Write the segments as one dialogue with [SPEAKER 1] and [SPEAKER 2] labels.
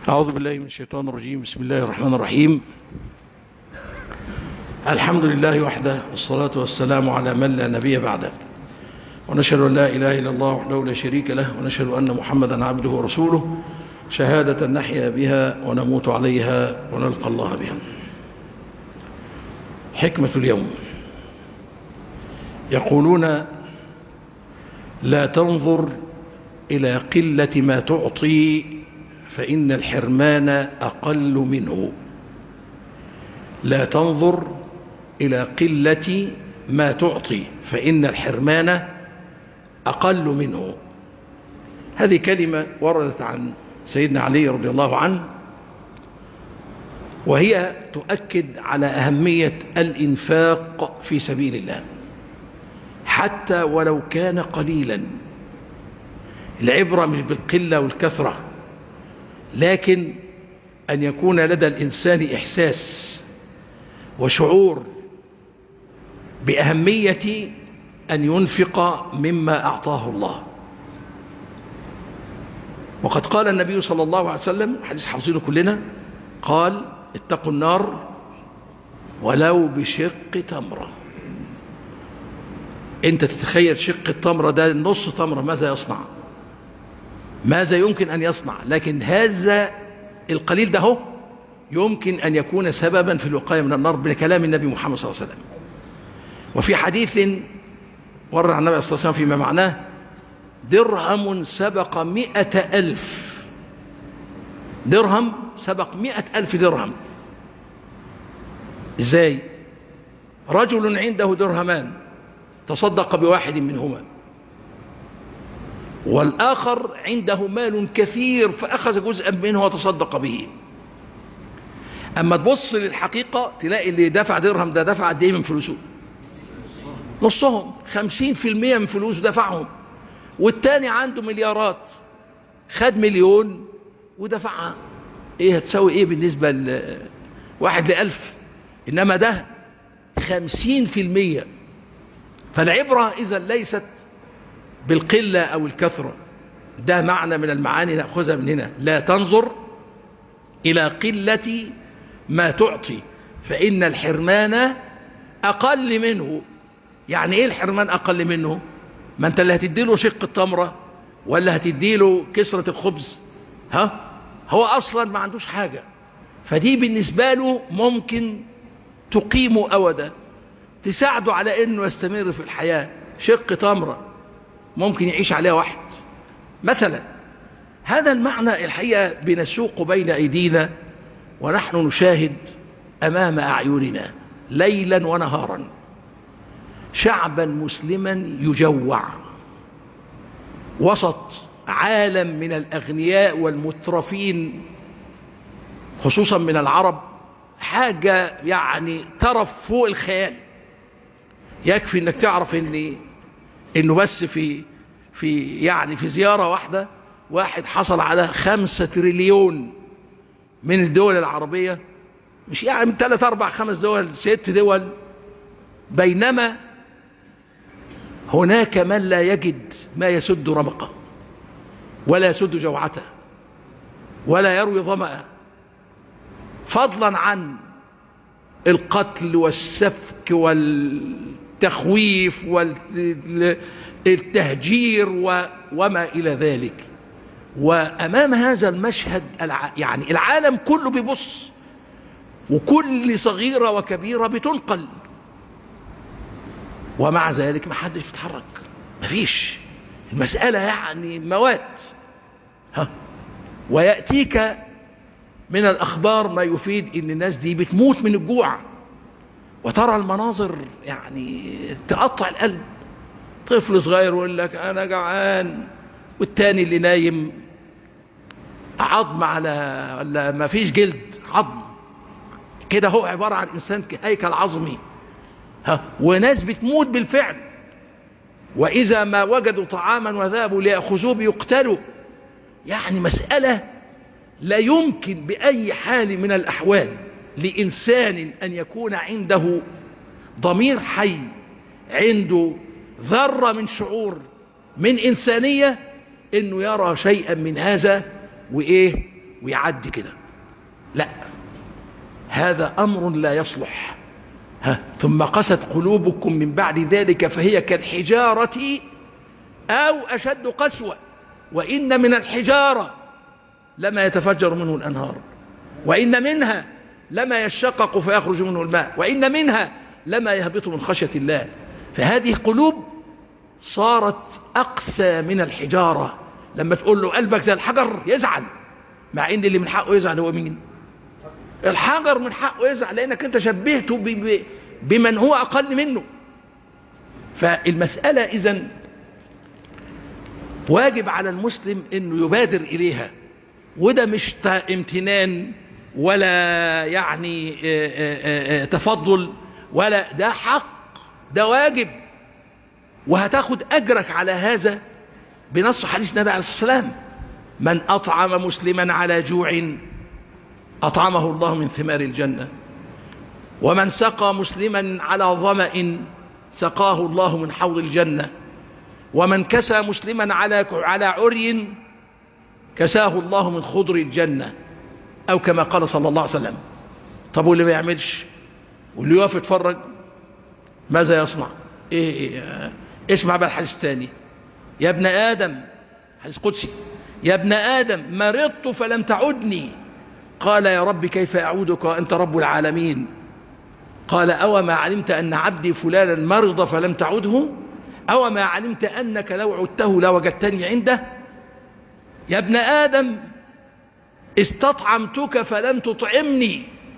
[SPEAKER 1] أعوذ بالله من الشيطان الرجيم بسم الله الرحمن الرحيم الحمد لله وحده والصلاة والسلام على من لا نبي بعده ونشهد أن لا إله إلا الله وحده لا شريك له ونشهد أن محمدا عبده ورسوله شهادة نحيا بها ونموت عليها ونلقى الله بها حكمة اليوم يقولون لا تنظر إلى قلة ما تعطي فإن الحرمان أقل منه لا تنظر إلى قلة ما تعطي فإن الحرمان أقل منه هذه كلمة وردت عن سيدنا علي رضي الله عنه وهي تؤكد على أهمية الإنفاق في سبيل الله حتى ولو كان قليلا العبرة مش بالقلة والكثرة لكن أن يكون لدى الإنسان إحساس وشعور بأهمية أن ينفق مما أعطاه الله وقد قال النبي صلى الله عليه وسلم حديث حافظينه كلنا قال اتقوا النار ولو بشق تمرة انت تتخيل شق التمرة ده نص تمرة ماذا يصنع ماذا يمكن أن يصنع لكن هذا القليل ده هو يمكن أن يكون سببا في الوقاية من النار بكلام النبي محمد صلى الله عليه وسلم وفي حديث ورد عن النبي صلى الله عليه وسلم فيما معناه درهم سبق مئة ألف درهم سبق مئة ألف درهم ازاي رجل عنده درهمان تصدق بواحد منهما والآخر عنده مال كثير فأخذ جزءا منه وتصدق به أما تبص للحقيقة تلاقي اللي دفع درهم ده دفع قد ايه من فلوسه نصهم خمسين في المية من فلوسه دفعهم والتاني عنده مليارات خد مليون ودفعها ايه هتساوي ايه بالنسبة لواحد لألف إنما ده خمسين في المية فالعبرة إذا ليست بالقلة أو الكثرة ده معنى من المعاني نأخذها من هنا لا تنظر إلى قلة ما تعطي فإن الحرمان أقل منه يعني إيه الحرمان أقل منه ما أنت اللي هتديله شق التمرة ولا هتديله كسرة الخبز ها هو أصلا ما عندوش حاجة فدي بالنسبة له ممكن تقيمه أودا تساعده على أنه يستمر في الحياة شق تمرة ممكن يعيش عليها واحد مثلا هذا المعنى الحقيقة بنسوق بين أيدينا ونحن نشاهد أمام أعيننا ليلا ونهارا شعبا مسلما يجوع وسط عالم من الأغنياء والمترفين خصوصا من العرب حاجة يعني ترف فوق الخيال يكفي انك تعرف ان انه بس في في يعني في زيارة واحدة واحد حصل على خمسة تريليون من الدول العربية مش يعني من ثلاث اربع خمس دول ست دول بينما هناك من لا يجد ما يسد رمقه ولا يسد جوعته ولا يروي ظمأه فضلا عن القتل والسفك والتخويف والتهجير وما إلى ذلك وأمام هذا المشهد يعني العالم كله بيبص وكل صغيرة وكبيرة بتنقل ومع ذلك ما حدش بيتحرك مفيش المسألة يعني موات ها ويأتيك من الأخبار ما يفيد ان الناس دي بتموت من الجوع وترى المناظر يعني تقطع القلب طفل صغير يقول لك انا جعان والتاني اللي نايم عظم على ولا ما فيش جلد عظم كده هو عبارة عن انسان هيكل عظمي ها وناس بتموت بالفعل واذا ما وجدوا طعاما وذهبوا ليأخذوه بيقتلوا يعني مسألة لا يمكن بأي حال من الأحوال لإنسان أن يكون عنده ضمير حي عنده ذرة من شعور من إنسانية أنه يرى شيئا من هذا وإيه ويعدي كده لا هذا أمر لا يصلح ها ثم قست قلوبكم من بعد ذلك فهي كالحجارة أو أشد قسوة وإن من الحجارة لما يتفجر منه الأنهار وإن منها لما يشقق فيخرج منه الماء وإن منها لما يهبط من خشية الله فهذه قلوب صارت أقسى من الحجارة لما تقول له قلبك زي الحجر يزعل مع ان اللي من حقه يزعل هو مين الحجر من حقه يزعل لانك انت شبهته ب... ب... بمن هو اقل منه فالمسألة اذا واجب على المسلم انه يبادر اليها وده مش امتنان ولا يعني تفضل ولا ده حق ده واجب وهتاخد اجرك على هذا بنص حديث النبي عليه الصلاة والسلام من أطعم مسلما على جوع أطعمه الله من ثمار الجنة ومن سقى مسلما على ظمأ سقاه الله من حوض الجنة ومن كسى مسلما على على عري كساه الله من خضر الجنة أو كما قال صلى الله عليه وسلم طب واللي ما يعملش واللي يقف يتفرج ماذا يصنع إيه إيه اسمع بقى الحديث الثاني يا ابن آدم حديث قدسي يا ابن آدم مرضت فلم تعدني قال يا رب كيف أعودك وأنت رب العالمين قال أو ما علمت أن عبدي فلانا مرض فلم تعده أو ما علمت أنك لو عدته لوجدتني عنده يا ابن آدم استطعمتك فلم تطعمني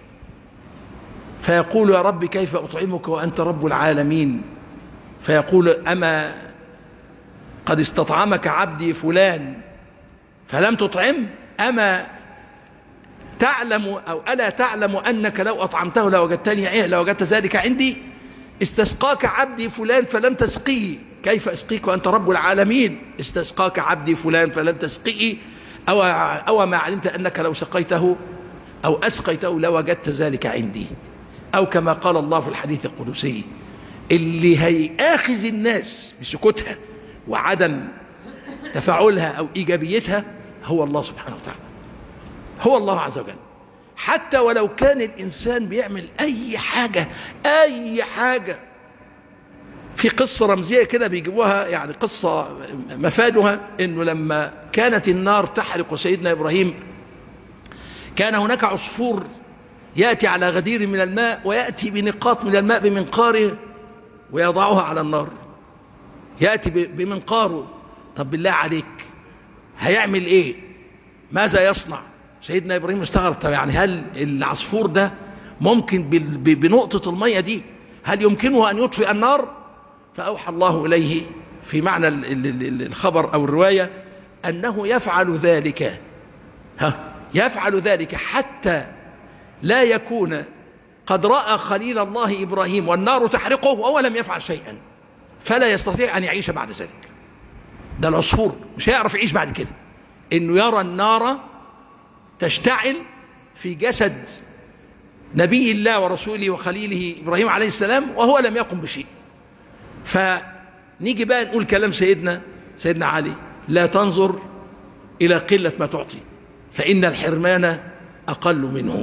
[SPEAKER 1] فيقول يا رب كيف أطعمك وأنت رب العالمين فيقول أما قد استطعمك عبدي فلان فلم تطعم أما تعلم أو ألا تعلم أنك لو أطعمته لوجدتني إيه لوجدت ذلك عندي استسقاك عبدي فلان فلم تسقيه كيف أسقيك وأنت رب العالمين استسقاك عبدي فلان فلم تسقيه أو, أو ما علمت أنك لو سقيته أو أسقيته لوجدت ذلك عندي أو كما قال الله في الحديث القدسي اللي هيآخذ الناس بسكوتها وعدم تفاعلها أو إيجابيتها هو الله سبحانه وتعالى هو الله عز وجل حتى ولو كان الإنسان بيعمل أي حاجة أي حاجة في قصة رمزية كده بيجيبوها يعني قصة مفادها انه لما كانت النار تحرق سيدنا ابراهيم كان هناك عصفور يأتي على غدير من الماء ويأتي بنقاط من الماء بمنقاره ويضعها على النار يأتي بمنقاره طب بالله عليك هيعمل ايه ماذا يصنع سيدنا ابراهيم استغرب طب يعني هل العصفور ده ممكن بنقطة المية دي هل يمكنه أن يطفئ النار فأوحى الله إليه في معنى الخبر أو الرواية أنه يفعل ذلك ها يفعل ذلك حتى لا يكون قد رأى خليل الله إبراهيم والنار تحرقه وهو لم يفعل شيئا فلا يستطيع أن يعيش بعد ذلك ده العصفور مش هيعرف يعيش بعد كده انه يرى النار تشتعل في جسد نبي الله ورسوله وخليله إبراهيم عليه السلام وهو لم يقم بشيء فنيجي بقى نقول كلام سيدنا سيدنا علي لا تنظر إلى قلة ما تعطي فإن الحرمان أقل منه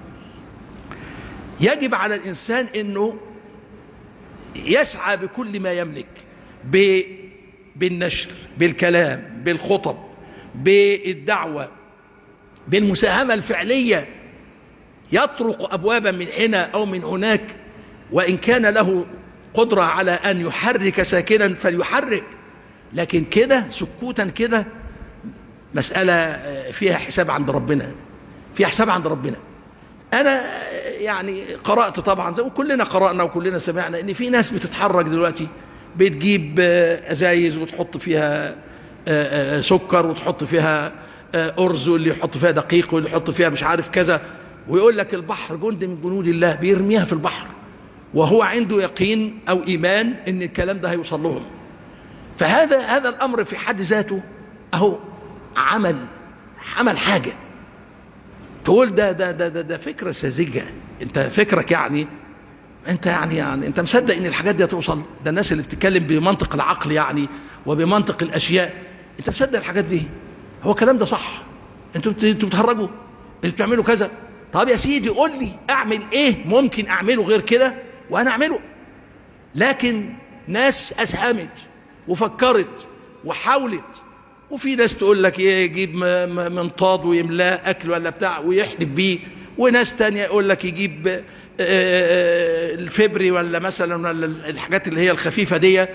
[SPEAKER 1] يجب على الإنسان أنه يسعى بكل ما يملك بالنشر بالكلام بالخطب بالدعوة بالمساهمة الفعلية يطرق أبوابا من هنا أو من هناك وإن كان له قدرة على أن يحرك ساكنا فليحرك لكن كده سكوتا كده مسألة فيها حساب عند ربنا فيها حساب عند ربنا أنا يعني قرأت طبعا زي وكلنا قرأنا وكلنا سمعنا إن في ناس بتتحرك دلوقتي بتجيب أزايز وتحط فيها سكر وتحط فيها أرز واللي يحط فيها دقيق واللي يحط فيها مش عارف كذا ويقول لك البحر جند من جنود الله بيرميها في البحر وهو عنده يقين أو إيمان إن الكلام ده هيوصل لهم فهذا هذا الأمر في حد ذاته أهو عمل عمل حاجة تقول ده ده ده ده, ده فكرة ساذجة انت فكرك يعني انت يعني يعني انت مصدق ان الحاجات دي هتوصل ده الناس اللي بتتكلم بمنطق العقل يعني وبمنطق الاشياء انت مصدق الحاجات دي هو الكلام ده صح انتوا بت- انتوا بتهرجوا انتوا بتعملوا كذا طب يا سيدي قول لي اعمل ايه ممكن اعمله غير كده وانا اعمله لكن ناس اسهمت وفكرت وحاولت وفي ناس تقول لك ايه يجيب م- م- منطاد ويملاه اكل ولا بتاع ويحلب بيه وناس تانية يقول لك يجيب آه، آه، الفبري ولا مثلا ولا الحاجات اللي هي الخفيفة دي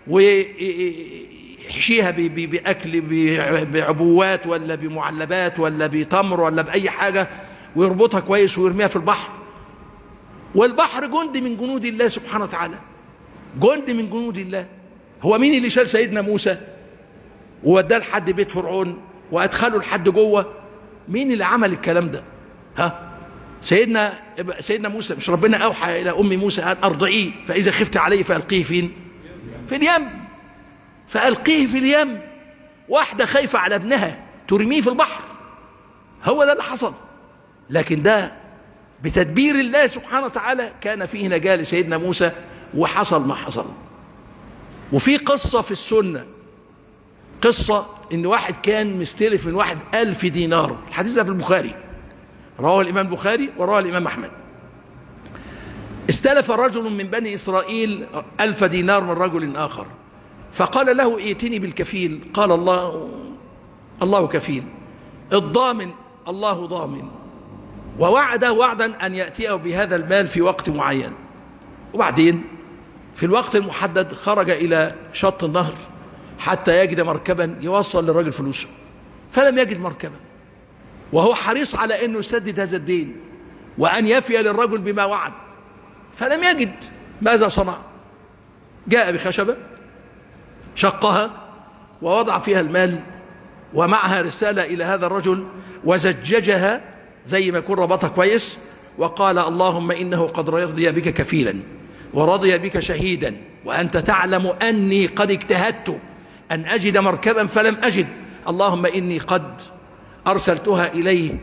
[SPEAKER 1] ويحشيها ب- ب- بأكل ب- بعبوات ولا بمعلبات ولا بتمر ولا بأي حاجة ويربطها كويس ويرميها في البحر والبحر جند من جنود الله سبحانه وتعالى جند من جنود الله هو مين اللي شال سيدنا موسى ووداه لحد بيت فرعون وادخله لحد جوه مين اللي عمل الكلام ده ها سيدنا سيدنا موسى مش ربنا اوحى الى ام موسى ان ارضعيه فاذا خفت عليه فالقيه فين في اليم فالقيه في اليم واحده خايفه على ابنها ترميه في البحر هو ده اللي حصل لكن ده بتدبير الله سبحانه وتعالى كان فيه نجاة لسيدنا موسى وحصل ما حصل وفي قصة في السنة قصة ان واحد كان مستلف من واحد ألف دينار الحديث ده في البخاري رواه الإمام البخاري ورواه الإمام أحمد استلف رجل من بني إسرائيل ألف دينار من رجل آخر فقال له ائتني بالكفيل قال الله الله كفيل الضامن الله ضامن ووعده وعدا أن يأتيه بهذا المال في وقت معين وبعدين في الوقت المحدد خرج إلى شط النهر حتى يجد مركبا يوصل للرجل فلوسه فلم يجد مركبا وهو حريص على أنه يسدد هذا الدين وأن يفي للرجل بما وعد فلم يجد ماذا صنع جاء بخشبة شقها ووضع فيها المال ومعها رسالة إلى هذا الرجل وزججها زي ما يكون ربطها كويس وقال اللهم إنه قد رضي بك كفيلا ورضي بك شهيدا وأنت تعلم أني قد اجتهدت أن أجد مركبا فلم أجد اللهم إني قد أرسلتها إليه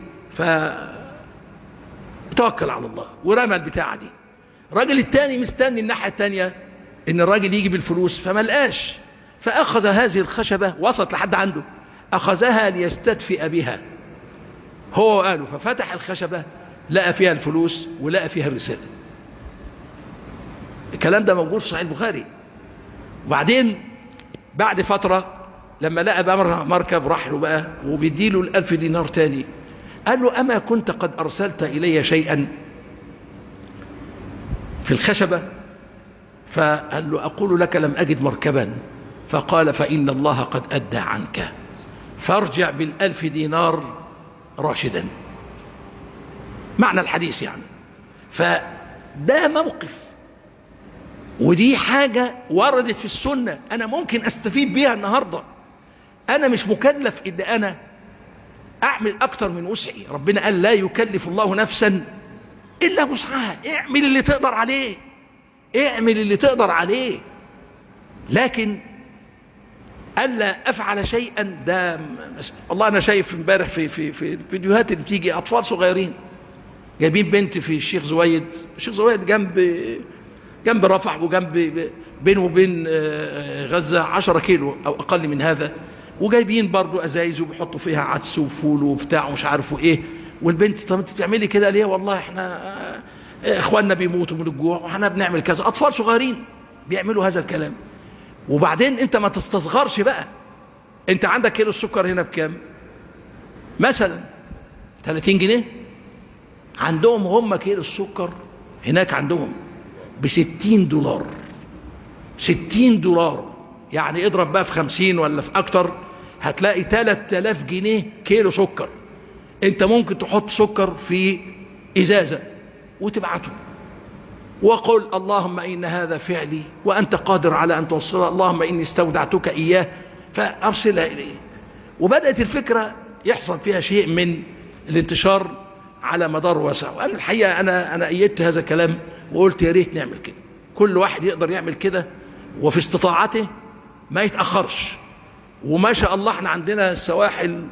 [SPEAKER 1] فتوكل على الله ورمى البتاعة دي الراجل التاني مستني الناحية التانية ان الراجل يجي بالفلوس فما لقاش فأخذ هذه الخشبة وصلت لحد عنده أخذها ليستدفئ بها هو وقاله ففتح الخشبة لقى فيها الفلوس ولقى فيها الرسالة الكلام ده موجود في صحيح البخاري وبعدين بعد فترة لما لقى بقى مركب راح له بقى وبيديله الألف دينار تاني قال له أما كنت قد أرسلت إلي شيئا في الخشبة فقال له أقول لك لم أجد مركبا فقال فإن الله قد أدى عنك فارجع بالألف دينار راشدا معنى الحديث يعني فده موقف ودي حاجة وردت في السنة أنا ممكن أستفيد بيها النهاردة أنا مش مكلف إن أنا أعمل أكتر من وسعي ربنا قال لا يكلف الله نفسا إلا وسعها اعمل اللي تقدر عليه اعمل اللي تقدر عليه لكن ألا أفعل شيئا ده والله أنا شايف امبارح في في في الفيديوهات اللي بتيجي أطفال صغيرين جايبين بنت في الشيخ زويد الشيخ زويد جنب جنب رفح وجنب بينه وبين غزة عشرة كيلو أو أقل من هذا وجايبين برضو أزايز وبيحطوا فيها عدس وفول وبتاع ومش عارفوا إيه والبنت طب انت بتعملي كده ليه والله احنا اخواننا بيموتوا من الجوع واحنا بنعمل كذا اطفال صغيرين بيعملوا هذا الكلام وبعدين انت ما تستصغرش بقى انت عندك كيلو السكر هنا بكام مثلا 30 جنيه عندهم هم كيلو السكر هناك عندهم ب 60 دولار 60 دولار يعني اضرب بقى في 50 ولا في اكتر هتلاقي 3000 جنيه كيلو سكر انت ممكن تحط سكر في ازازة وتبعته وقل اللهم إن هذا فعلي وأنت قادر على أن توصلها اللهم إني استودعتك إياه فأرسلها إليه وبدأت الفكرة يحصل فيها شيء من الانتشار على مدار واسع وأنا الحقيقة أنا, أنا أيدت هذا الكلام وقلت يا ريت نعمل كده كل واحد يقدر يعمل كده وفي استطاعته ما يتأخرش وما شاء الله احنا عندنا السواحل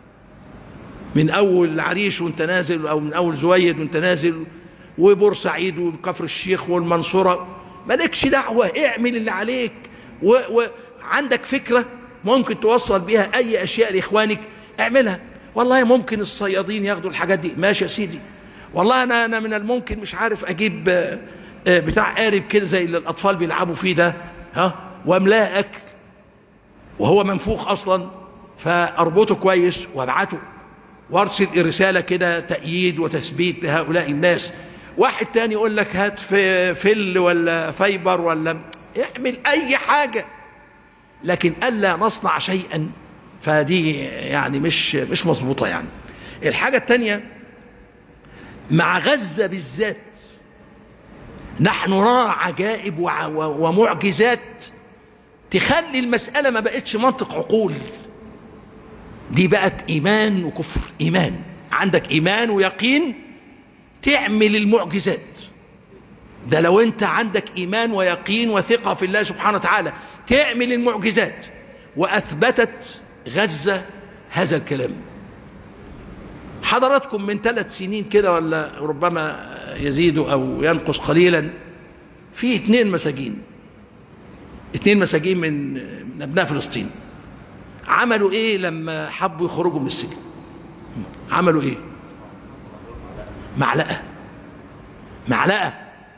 [SPEAKER 1] من أول عريش وانت نازل أو من أول زويد وانت نازل وبورسعيد وكفر الشيخ والمنصورة مالكش دعوة اعمل اللي عليك وعندك فكرة ممكن توصل بها أي أشياء لإخوانك اعملها والله ممكن الصيادين ياخدوا الحاجات دي ماشي يا سيدي والله انا انا من الممكن مش عارف اجيب آه، آه، بتاع قارب كده زي اللي الاطفال بيلعبوا فيه ده ها واملاه اكل وهو منفوخ اصلا فاربطه كويس وابعته وارسل رساله كده تأييد وتثبيت لهؤلاء الناس واحد تاني يقول لك هات في فل ولا فايبر ولا اعمل اي حاجه لكن الا نصنع شيئا فدي يعني مش مش مظبوطه يعني الحاجه الثانيه مع غزه بالذات نحن نرى عجائب وع- و- ومعجزات تخلي المسألة ما بقتش منطق عقول دي بقت إيمان وكفر إيمان عندك إيمان ويقين تعمل المعجزات ده لو أنت عندك إيمان ويقين وثقة في الله سبحانه وتعالى تعمل المعجزات وأثبتت غزة هذا الكلام حضراتكم من ثلاث سنين كده ولا ربما يزيد أو ينقص قليلا في اثنين مساجين اثنين مساجين من من أبناء فلسطين عملوا ايه لما حبوا يخرجوا من السجن عملوا ايه معلقة معلقة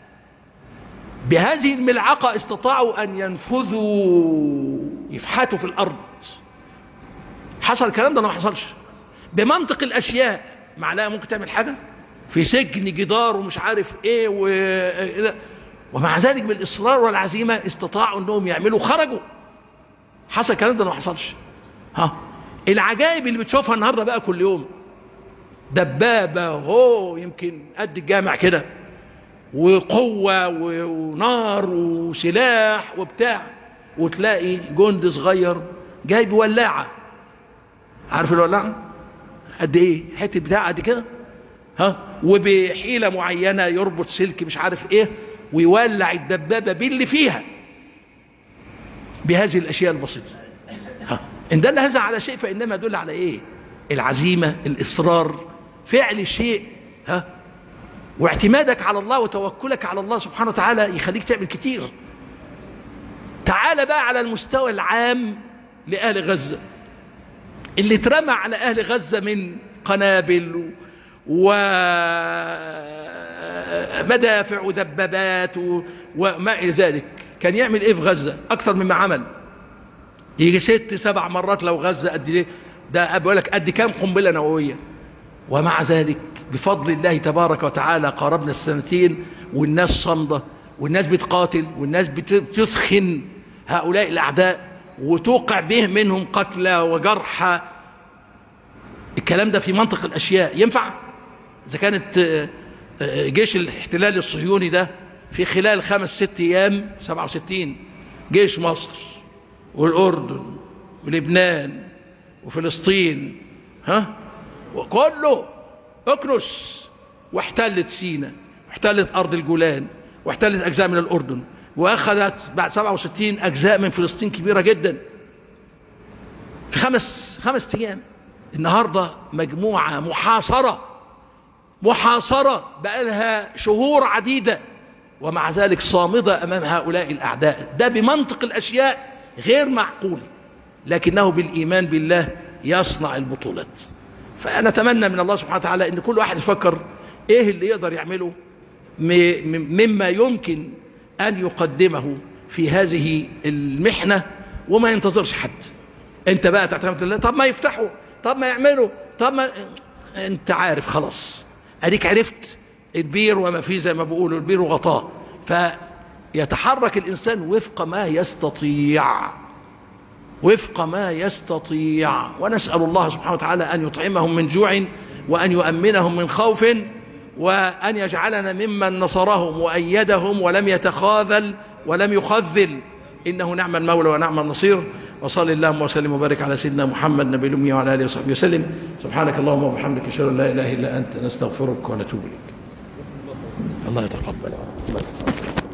[SPEAKER 1] بهذه الملعقة استطاعوا أن ينفذوا يفحتوا في الأرض حصل الكلام ده ولا ما حصلش بمنطق الأشياء معلقة ممكن تعمل حاجة في سجن جدار ومش عارف ايه و... لا. ومع ذلك بالإصرار والعزيمة استطاعوا أنهم يعملوا خرجوا حصل الكلام ده ولا ما حصلش ها العجائب اللي بتشوفها النهارده بقى كل يوم دبابة هو يمكن قد الجامع كده وقوة و- ونار وسلاح وبتاع وتلاقي جند صغير جايب ولاعة عارف الولاعة قد ايه حتة بتاع قد كده ها وبحيلة معينة يربط سلك مش عارف ايه ويولع الدبابة باللي فيها بهذه الاشياء البسيطة ها ان دل هذا على شيء فانما يدل على ايه العزيمة الاصرار فعل شيء ها واعتمادك على الله وتوكلك على الله سبحانه وتعالى يخليك تعمل كتير تعال بقى على المستوى العام لأهل غزة اللي اترمى على أهل غزة من قنابل ومدافع ودبابات و- وما إلى ذلك كان يعمل إيه في غزة أكثر مما عمل يجي ست سبع مرات لو غزة قد إيه ده بقول لك قد كام قنبلة نووية ومع ذلك بفضل الله تبارك وتعالى قاربنا السنتين والناس صامدة والناس بتقاتل والناس بت- بتثخن هؤلاء الأعداء وتوقع به منهم قتلى وجرحى الكلام ده في منطق الأشياء ينفع إذا كانت آه، آه، جيش الاحتلال الصهيوني ده في خلال خمس ست أيام 67 جيش مصر والأردن ولبنان وفلسطين ها وكله اكنس واحتلت سينا واحتلت أرض الجولان واحتلت أجزاء من الأردن وأخذت بعد 67 أجزاء من فلسطين كبيرة جدا في خمس خمس أيام النهاردة مجموعة محاصرة محاصرة بقالها شهور عديدة ومع ذلك صامدة أمام هؤلاء الأعداء ده بمنطق الأشياء غير معقول لكنه بالإيمان بالله يصنع البطولات فنتمنى من الله سبحانه وتعالى أن كل واحد يفكر إيه اللي يقدر يعمله م- م- مما يمكن أن يقدمه في هذه المحنة وما ينتظرش حد انت بقى تعتمد الله طب ما يفتحوا طب ما يعملوا طب ما انت عارف خلاص اديك عرفت البير وما فيه زي ما بيقولوا البير وغطاه فيتحرك الانسان وفق ما يستطيع وفق ما يستطيع ونسأل الله سبحانه وتعالى أن يطعمهم من جوع وأن يؤمنهم من خوف وأن يجعلنا ممن نصرهم وأيدهم ولم يتخاذل ولم يخذل إنه نعم المولى ونعم النصير وصلى اللهم وسلم وبارك على سيدنا محمد نبي الأمي وعلى آله وصحبه وسلم سبحانك اللهم وبحمدك أشهد أن لا إله إلا أنت نستغفرك ونتوب إليك الله يتقبل